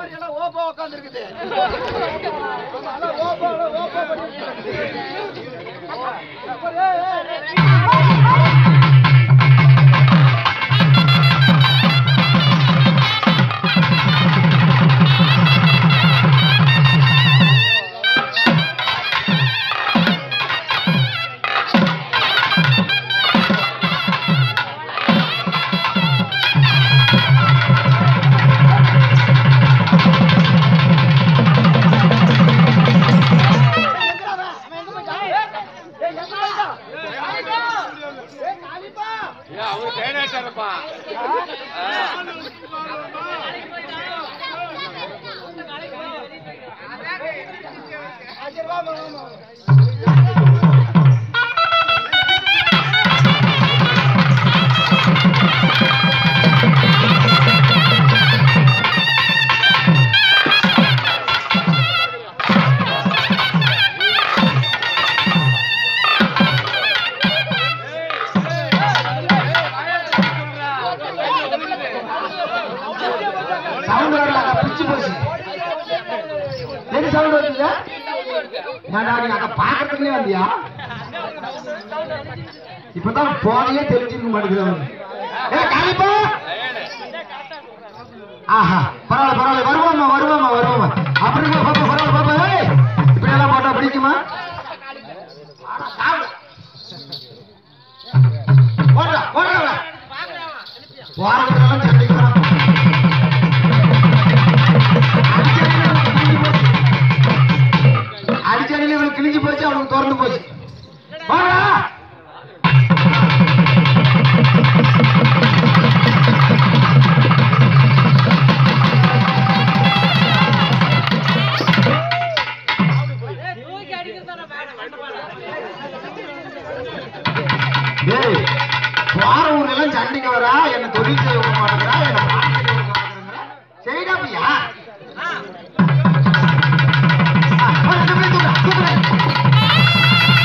மாதிரி எல்லாம் ஓப்பா உட்கார்ந்திருக்குது. ஆமா, எல்லாம் ஓப்பா, எல்லாம் ஓப்பா பண்ணிட்டு இருக்குது. அப்புறம் ஏய், ஏய், ஏய். எங்கடா அவன்? அவன் எங்க போயிட்டான்? ஏய், எங்க போயிட்டான்? காளிப்பா! ஏய், காளிப்பா! அவரு கைடாச்சாரப்பா ஆ, சரி, வாமா, வாமா, வாமா. சவுண்ட் வரல அக்கா பிச்சு போச்சு எது சவுண்ட் வருதுங்க ஏன்டா நீ அக்கா பாக்கிறதுக்குனே வந்தியா இப்பதான் போனையே தெரிஞ்சிருக்க மாட்டேங்குது அவனுக்கு ஏ காளிப்பா ஆஹா பரவாயில்ல பரவாயில்ல வருவாமா வருவாமா வருவாமா அப்படிங்களா பாப்பா பரவாயில்ல பாப்பா ஏய் இப்படி எல்லாம் போட்டா பிடிக்குமா ஆனா, சாவு. ஓடுறா ஓடுறா போறதுக்கெல்லாம் சண்டைக்கு வரான் அடிச்சடியில இவனுக்கு கிழிஞ்சு போச்சு அவனுக்கு திறந்து போச்சு வாடா டேய் வார ஊர்ல எல்லாம் சண்டைக்கு வரா என்ன தொழில் செய்ய விட மாட்டேங்கிறா என்ன பாட்டு செய்ய விட மாட்டேங்கிறா சரிடா பையா ஆ, வா, இந்த பையன் தூக்குடா, தூக்குடா.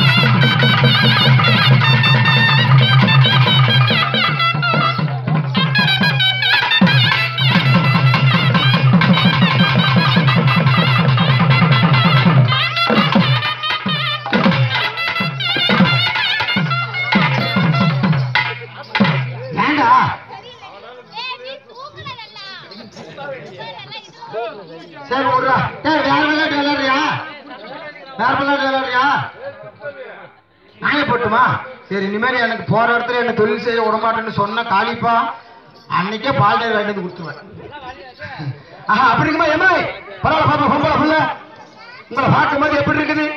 ஏன்டா சரி விடுறா ஏய் வேற விளையாட்டு விளையாடுறியா வேற விளையாட்டு விளையாடுறியா நானே போட்டுமா சரி இனிமேல் எனக்கு போற இடத்துல என்ன தொழில் செய்ய விட மாட்டேன்னு சொன்ன காளிப்பா அன்னைக்கே பால் டேர் வாங்கிட்டு வந்து கொடுத்துருவேன் ஆஹா அப்படிங்கம்மா ஏமா பரவாயில்ல பாப்பா பொம்பளை புள்ள உங்களை பார்க்கும் போது எப்படி இருக்குது